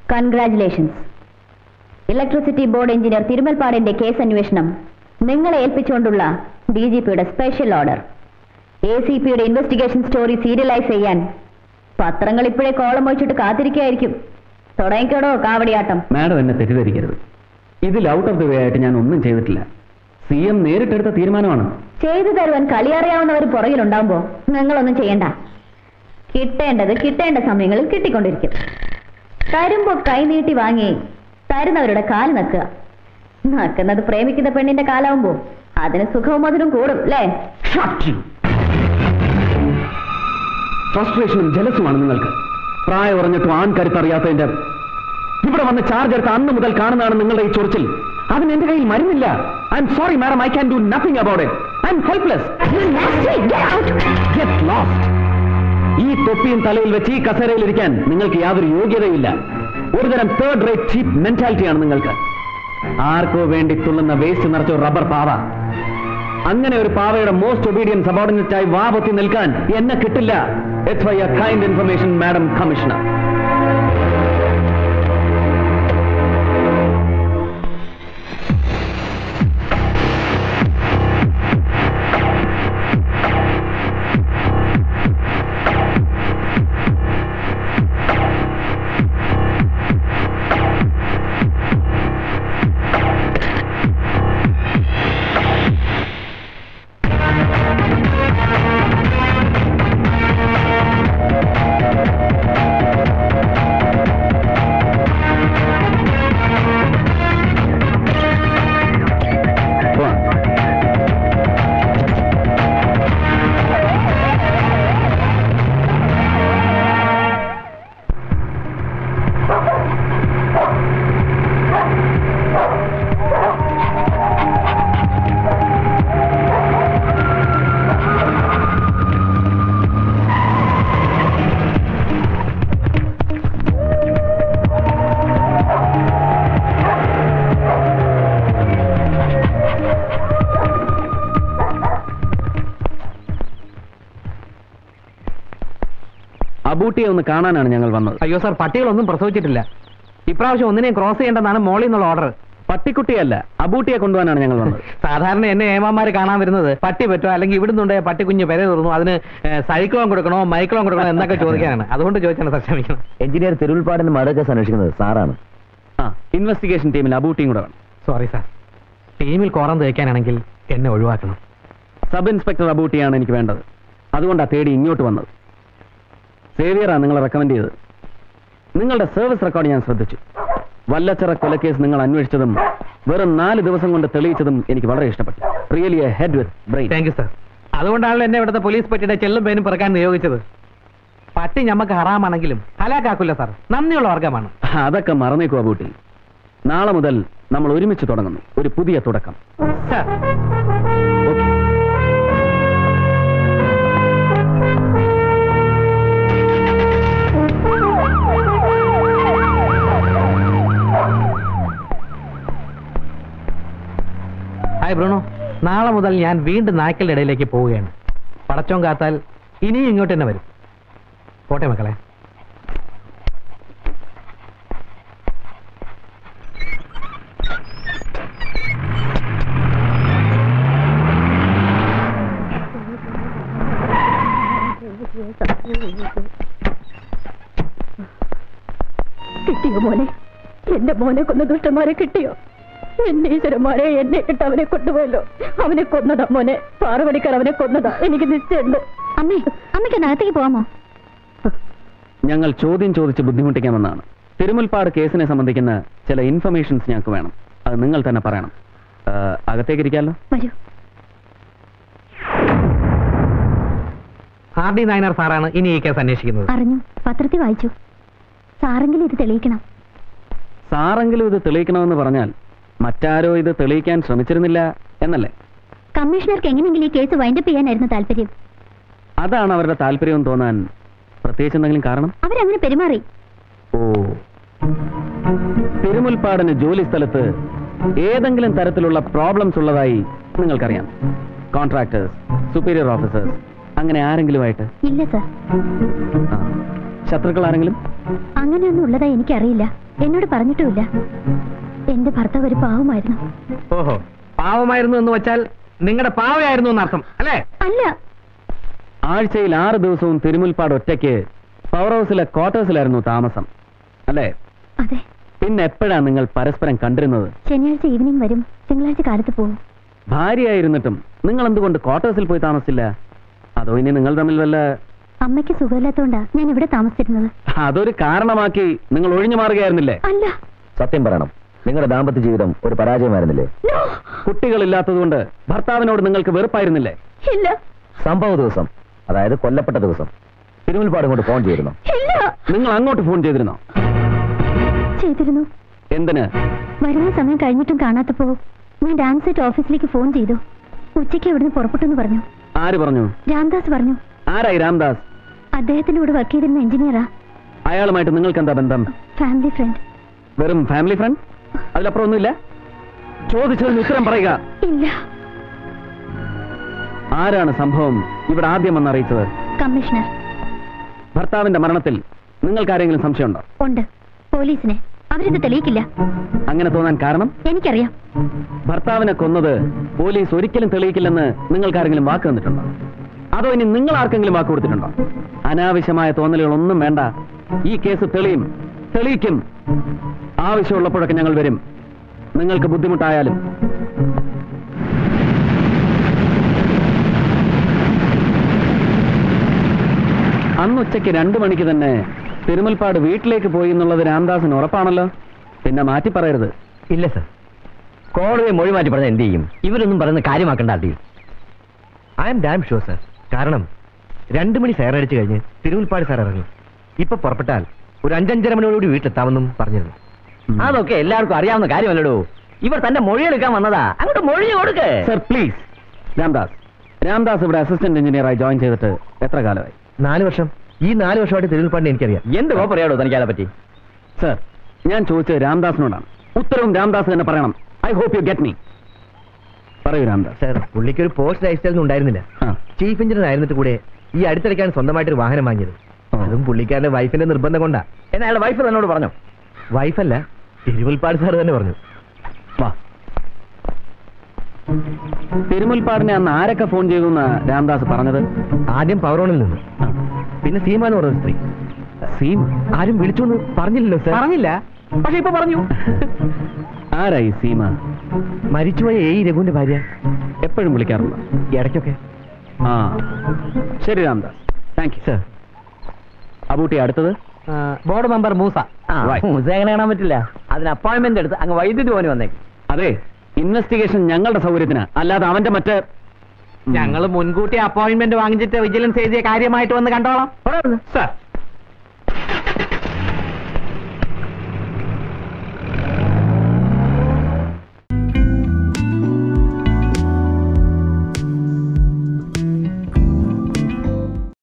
Congratulations electricity board engineer തിരുമൽപ്പാടിന്റെ case അന്വേഷണം നിങ്ങളെ ഏൽപ്പിച്ചുകൊണ്ടുള്ള ഡി ജി പിയുടെ സ്പെഷ്യൽ ഓർഡർ എ സി പിയുടെ ഇൻവെസ്റ്റിഗേഷൻ സ്റ്റോറി സീരിയലൈസ് ചെയ്യാൻ പത്രങ്ങൾ ഇപ്പോഴേ കോളം വഹിച്ചിട്ട് കാത്തിരിക്കുകയായിരിക്കും തുടങ്ങിക്കോടോ കാവടിയാട്ടം മാഡം എന്നെ തെറ്റിദ്ധരിക്കരുത് ഇതിൽ ഔട്ട് ഓഫ് ദി വേ ആയിട്ട് ഞാൻ ഒന്നും ചെയ്തിട്ടില്ല സി എം നേരിട്ടെടുത്ത തീരുമാനമാണ് ചെയ്തു തരുവാൻ കളിയറിയാവുന്നവർ പുറകിലുണ്ടാവുമ്പോ നിങ്ങളൊന്നും ചെയ്യണ്ട കിട്ടേണ്ടത് കിട്ടേണ്ട സമയങ്ങളിൽ കിട്ടിക്കൊണ്ടിരിക്കും തരുമ്പോ കൈനീട്ടി വാങ്ങി തരുന്നവരുടെ കാല് നക്കുക നക്കുന്നത് പ്രേമിക്കുന്ന പെണ്ണിന്റെ കാലാവുമ്പോ അതിന് സുഖവും അതിനും കൂടും അല്ലേ ഫ്രസ്ട്രേഷനും ജലസുമാണ് നിങ്ങൾക്ക് പ്രായം ഉറഞ്ഞിട്ടും ആൺകരുത്തറിയാത്തതിന്റെ ഇവിടെ വന്ന് ചാർജ് എടുത്ത അന്ന് മുതൽ കാണുന്നതാണ് നിങ്ങളുടെ ഈ ചൊറിച്ചിൽ അതിന് എന്റെ കയ്യിൽ മരുന്നില്ല I'm sorry madam I can do nothing about it I'm helpless get lost ഈ തൊപ്പിയും തലയിൽ വെച്ച് ഈ കസേരയിൽ ഇരിക്കാൻ നിങ്ങൾക്ക് യാതൊരു യോഗ്യതയില്ല ഒരുതരം തേർഡ് റേറ്റ് ചീപ്പ് മെന്റാലിറ്റിയാണ് നിങ്ങൾക്ക് ആർക്കോ വേണ്ടി തുള്ളുന്ന വേസ്റ്റ് നിറച്ച ഒരു റബ്ബർ പാവ അങ്ങനെ ഒരു പാവയുടെ മോസ്റ്റ് ഒബീഡിയൻ സബോർഡിനേറ്റ് ആയി വാ പൊത്തി നിൽക്കാൻ എന്നെ കിട്ടില്ല it's why a kind information madam commissioner അബൂട്ടിയെ ഒന്ന് കാണാനാണ് ഞങ്ങൾ വന്നത് അയ്യോ സാർ പട്ടികളൊന്നും പ്രസവിച്ചിട്ടില്ല ഇപ്രാവശ്യം ഒന്നിനെയും ക്രോസ് ചെയ്യേണ്ടതാണ് മോളിൽ നിന്നുള്ള ഓർഡർ പട്ടിക്കുട്ടിയല്ല അബൂട്ടിയെ കൊണ്ടുപോകാനാണ് ഞങ്ങൾ വന്നത് സാധാരണ എന്നെ ഏമാമാര് കാണാൻ വരുന്നത് പട്ടി പറ്റോ അല്ലെങ്കിൽ ഇവിടുന്നുണ്ടേ പട്ടിക്കുഞ്ഞ് പെര തുറന്നു അതിന് സൈക്ലോൺ കൊടുക്കണോ മൈക്ലോൺ കൊടുക്കണോ എന്നൊക്കെ ചോദിക്കാനാണ് അതുകൊണ്ട് ചോദിച്ചാണ് സാർ ക്ഷമിക്കണം എഞ്ചിനീയർ തിരുവിൽപ്പാടിന് മർഡർ കേസ് അന്വേഷിക്കുന്നത് സാറാണ് ആ ഇൻവെസ്റ്റിഗേഷൻ ടീമിൽ അബൂട്ടിയും കൂടെ വേണം സോറി സാർ ടീമിൽ കോറം തേക്കാനാണെങ്കിൽ എന്നെ ഒഴിവാക്കണം സബ് ഇൻസ്പെക്ടർ അബൂട്ടിയാണ് എനിക്ക് വേണ്ടത് അതുകൊണ്ടാണ് തേടി ഇങ്ങോട്ട് വന്നത് സേവിയറാണ് നിങ്ങളെ റെക്കമെൻഡ് ചെയ്തത് നിങ്ങളുടെ സർവീസ് റെക്കോർഡ് ഞാൻ ശ്രദ്ധിച്ചു വല്ലച്ചിറ കൊലക്കേസ് നിങ്ങൾ അന്വേഷിച്ചതും വെറും നാല് ദിവസം കൊണ്ട് തെളിയിച്ചതും എനിക്ക് വളരെ ഇഷ്ടപ്പെട്ടു really a head with brain thank you sir അതുകൊണ്ടാണല്ലോ എന്നെ ഇവിടുത്തെ പോലീസ് പട്ടിയുടെ ചെല്ലും പേനും പെറുക്കാൻ നിയോഗിച്ചത് പട്ടി ഞമ്മക്ക് ഹറാമാണെങ്കിലും ഹലാക്കാക്കില്ല സാർ നന്ദിയുള്ള വർഗമാണ് അതൊക്കെ മറന്നേക്കും അബൂട്ടി നാളെ മുതൽ നമ്മൾ ഒരുമിച്ച് തുടങ്ങുന്നു ഒരു പുതിയ തുടക്കം സാർ ഓക്കെ ഹായ് ബ്രൂണോ നാളെ മുതൽ ഞാൻ വീണ്ടും നായ്ക്കളുടെ ഇടയിലേക്ക് പോവുകയാണ് പടച്ചോൻ കാത്താൽ ഇനിയും ഇങ്ങോട്ട് തന്നെ വരും പോട്ടെ മക്കളെ കിട്ടിയോ മോനെ എന്റെ മോനെ കൊന്ന ദുഷ്ടന്മാരെ കിട്ടിയോ എന്റെ ഈശ്വരന്മാരെ എന്നെ ഇട്ട് അവനെ കൊണ്ടുപോയല്ലോ അവനെ കൊന്നതാ മോനെ പാറുപടിക്കാർ അവനെ കൊന്നതാ എനിക്ക് നിശ്ചയുണ്ട് അമ്മേ അമ്മയ്ക്ക് അകത്തേക്ക് പോവാമോ ഞങ്ങൾ ചോദ്യം ചോദിച്ച് ബുദ്ധിമുട്ടിക്കാമെന്നാണ് തിരുമുൽപ്പാട് കേസിനെ സംബന്ധിക്കുന്ന ചില ഇൻഫർമേഷൻസ് ഞങ്ങൾക്ക് വേണം അത് നിങ്ങൾ തന്നെ പറയണം ആ, അകത്തേക്ക് ഇരിക്കാമല്ലോ വരൂ ആർ ഡി നായനാർ സാറാണ് ഇനി ഈ കേസ് അന്വേഷിക്കുന്നത് അറിഞ്ഞു പത്രത്തിൽ വായിച്ചു സാറെങ്കിലും ഇത് തെളിയിക്കണം സാറെങ്കിലും ഇത് തെളിയിക്കണമെന്ന് പറഞ്ഞാൽ മറ്റാരോ ഇത് തെളിയിക്കാൻ ശ്രമിച്ചിരുന്നില്ല എന്നല്ലേ കമ്മീഷണർക്ക് എങ്ങനെയെങ്കിലും ഈ കേസ് വൈൻഡപ്പ് ചെയ്യാനായിരുന്നു താല്പര്യം അതാണ് അവരുടെ താല്പര്യം തോന്നാൻ പ്രത്യേകിച്ച് എന്തെങ്കിലും കാരണം അവരങ്ങനെ പെരുമാറി ഓ തിരുമുൽപ്പാടിന് ജോലി സ്ഥലത്ത് ഏതെങ്കിലും തരത്തിലുള്ള പ്രോബ്ലംസ് ഉള്ളതായി നിങ്ങൾക്കറിയാം കോൺട്രാക്ടേഴ്സ് സുപ്പീരിയർ ഓഫീസേഴ്സ് അങ്ങനെ ആരെങ്കിലുമായിട്ട് ഇല്ല സർ ആ. ശത്രുക്കൾ ആരെങ്കിലും അങ്ങനെയൊന്നും ഉള്ളതായി എനിക്കറിയില്ല എന്നോട് പറഞ്ഞിട്ടുമില്ല എന്റെ ഭർത്താവ് ഒരു പാവമായിരുന്നു ഓഹോ പാവമായിരുന്നു എന്ന് വെച്ചാൽ നിങ്ങളുടെ പാവയായിരുന്നു എന്നർത്ഥം അല്ലേ അല്ല ആഴ്ചയിൽ ആറ് ദിവസവും തിരുമുൽപ്പാട് ഒറ്റയ്ക്ക് പവർ ഹൗസിലെ ക്വാർട്ടേഴ്സിലായിരുന്നു താമസം അല്ലേ അതെ പിന്നെ എപ്പോഴാ നിങ്ങൾ പരസ്പരം കണ്ടിരുന്നത് ശനിയാഴ്ച ഈവനിങ് വരും തിങ്കളാഴ്ച കാലത്ത് പോകും ഭാര്യയായിരുന്നിട്ടും നിങ്ങൾ എന്തുകൊണ്ട് ക്വാർട്ടേഴ്സിൽ പോയി താമസിച്ചില്ല അതോ ഇനി നിങ്ങൾ തമ്മിൽ വല്ല അമ്മയ്ക്ക് സുഖമില്ലാത്തോണ്ടാ ഞാൻ ഇവിടെ താമസിച്ചിരുന്നത് അതൊരു കാരണമാക്കി നിങ്ങൾ ഒഴിഞ്ഞു മാറുകയായിരുന്നില്ലേ അല്ല സത്യം പറയണം നിങ്ങളുടെ ദാമ്പത്യ ജീവിതം ഒരു പരാജയമായിരുന്നില്ലേ No! കുട്ടികളില്ലാത്തതുകൊണ്ട് ഭർത്താവിനോട് നിങ്ങൾക്ക് വെറുപ്പായിരുന്നില്ലേ ഇല്ല സംഭവ ദിവസം അതായത് കൊല്ലപ്പെട്ട ദിവസം തിരുമുൽപ്പാട് കൊണ്ട് ഫോൺ ചെയ്തിരുന്നു ഇല്ല നിങ്ങൾ അങ്ങോട്ട് ഫോൺ ചെയ്തിരുന്നോ ചെയ്തിരുന്നു എന്തിന് വരുന്ന സമയം കഴിഞ്ഞിട്ടും കാണാത്തപ്പോ ഞാൻ ഡാൻസ് സെറ്റ് ഓഫീസിലേക്ക് ഫോൺ ചെയ്തു ഉച്ചയ്ക്ക് ഇവിടുന്ന് പുറപ്പെട്ടെന്ന് പറഞ്ഞു ആര് പറഞ്ഞു രാംദാസ് പറഞ്ഞു ആരായി രാംദാസ് അദ്ദേഹത്തിന്റെ കൂടെ വർക്ക് ചെയ്തിരുന്ന എഞ്ചിനീയറാ അയാളുമായിട്ട് നിങ്ങൾക്ക് എന്താ ബന്ധം ഫാമിലി ഫ്രണ്ട് വെറും ഫാമിലി ഫ്രണ്ട് അതിലപ്പുറം ഒന്നുമില്ല ചോദിച്ചതിന് ഉത്തരം പറയുക ഇല്ല ആരാണ് സംഭവം ഇവിടെ ആദ്യം വന്ന് അറിയിച്ചത് കമ്മീഷണർ ഭർത്താവിന്റെ മരണത്തിൽ നിങ്ങൾക്ക് ആരെങ്കിലും സംശയമുണ്ടോ ഉണ്ട് പോലീസിനെ അവരിത് തെളിയിക്കില്ല അങ്ങനെ തോന്നാൻ കാരണം എനിക്കറിയാം ഭർത്താവിനെ കൊന്നത് പോലീസ് ഒരിക്കലും തെളിയിക്കില്ലെന്ന് നിങ്ങൾക്ക് ആരെങ്കിലും വാക്ക് തന്നിട്ടുണ്ടോ അതോ ഇനി നിങ്ങൾ ആർക്കെങ്കിലും വാക്ക് കൊടുത്തിട്ടുണ്ടോ അനാവശ്യമായ തോന്നലുകളൊന്നും വേണ്ട ഈ കേസ് തെളിയും തെളിയിക്കും ആവശ്യമുള്ളപ്പോഴൊക്കെ ഞങ്ങൾ വരും നിങ്ങൾക്ക് ബുദ്ധിമുട്ടായാലും അന്ന് ഉച്ചയ്ക്ക് രണ്ടു മണിക്ക് തന്നെ തിരുമൽപ്പാട് വീട്ടിലേക്ക് പോയി എന്നുള്ളത് രാംദാസിന് ഉറപ്പാണല്ലോ പിന്നെ മാറ്റി പറയരുത് ഇല്ല സർ കോടതി മൊഴി മാറ്റി പറഞ്ഞാൽ എന്ത് ചെയ്യും ഇവരൊന്നും പറയുന്ന കാര്യമാക്കണ്ട അടി I'm damn sure sir കാരണം രണ്ടു മണി ഫെയർ അടിച്ചു കഴിഞ്ഞ് തിരുവുൽപ്പാട് സാർ ഇറങ്ങി ഇപ്പൊ പുറപ്പെട്ടാൽ ഒരു അഞ്ചഞ്ചര മണിയോടുകൂടി വീട്ടിലെത്താമെന്നും പറഞ്ഞിരുന്നു ഉം. അതൊക്കെ എല്ലാവർക്കും അറിയാവുന്ന കാര്യമല്ലടോ ഇവർ തന്റെ മൊഴി എടുക്കാൻ വന്നതാ അങ്ങോട്ട് മൊഴി കൊടുക്ക് സർ പ്ലീസ് രാംദാസ് രാംദാസ് ഇവിടെ അസിസ്റ്റന്റ് എഞ്ചിനീയറായി ജോയിൻ ചെയ്തിട്ട് എത്ര കാലമായി നാല് വർഷം ഈ നാല് വർഷമായിട്ട് തിരുവുൽപ്പാടിനെ എനിക്കറിയാം എന്ത് പറയാടോ തനിക്ക് അതിനെ പറ്റി സർ ഞാൻ ചോദിച്ചത് രാംദാസിനോടാണ് ഉത്തരവും രാംദാസ് തന്നെ പറയണം I hope you get me പറയൂ രാംദാസ് സർ പുള്ളിക്ക് ഒരു പോസ്റ്റ് ലൈഫ് സ്റ്റൈലൊന്നും ഉണ്ടായിരുന്നില്ല ആ. ചീഫ് എഞ്ചിനീയർ ആയിരുന്നിട്ട് കൂടെ ഈ അടുത്തിടയ്ക്കാണ് സ്വന്തമായിട്ടൊരു വാഹനം വാങ്ങിയത് ഓ. അതും പുള്ളിക്കാരന്റെ വൈഫിന്റെ നിർബന്ധം കൊണ്ടാ എന്നാ അയാളുടെ വൈഫ് തന്നോട് പറഞ്ഞു വൈഫല്ല തിരുവുൽപ്പാട് സാർ തന്നെ പറഞ്ഞു വാ തിരുമുൽപ്പാടിനെ അന്ന് ആരൊക്കെ ഫോൺ ചെയ്തു എന്നാ രാംദാസ് പറഞ്ഞത് ആദ്യം പവറോണിൽ നിന്ന് ആ. പിന്നെ സീമ എന്ന് പറഞ്ഞ സ്ത്രീ സീമ ആരും വിളിച്ചോന്ന് പറഞ്ഞില്ലല്ലോ സാർ പറഞ്ഞില്ല പക്ഷെ ഇപ്പൊ പറഞ്ഞു ആരായി സീമ മരിച്ചുപോയ ഏ രഘുവിന്റെ ഭാര്യ എപ്പോഴും വിളിക്കാറുണ്ടോ ഇടയ്ക്കൊക്കെ ആ ശരി Ramdas thank you sir Abootty അടുത്തത് ബോർഡ് മെമ്പർ മൂസ Right. എങ്ങനെ കാണാൻ പറ്റില്ല അതിന് അപ്പോയിന്റ്മെന്റ് എടുത്ത് അങ്ങ് വൈദ്യുതി പോകാൻ വന്നേക്ക് അതെ ഇൻവെസ്റ്റിഗേഷൻ ഞങ്ങളുടെ സൗകര്യത്തിന് അല്ലാതെ അവന്റെ മറ്റേ ഞങ്ങൾ മുൻകൂട്ടി അപ്പോയിന്റ്മെന്റ് വാങ്ങിച്ചിട്ട് വിജിലൻസ് എഴുതിയ കാര്യമായിട്ട് വന്ന് കണ്ടോളാം സർ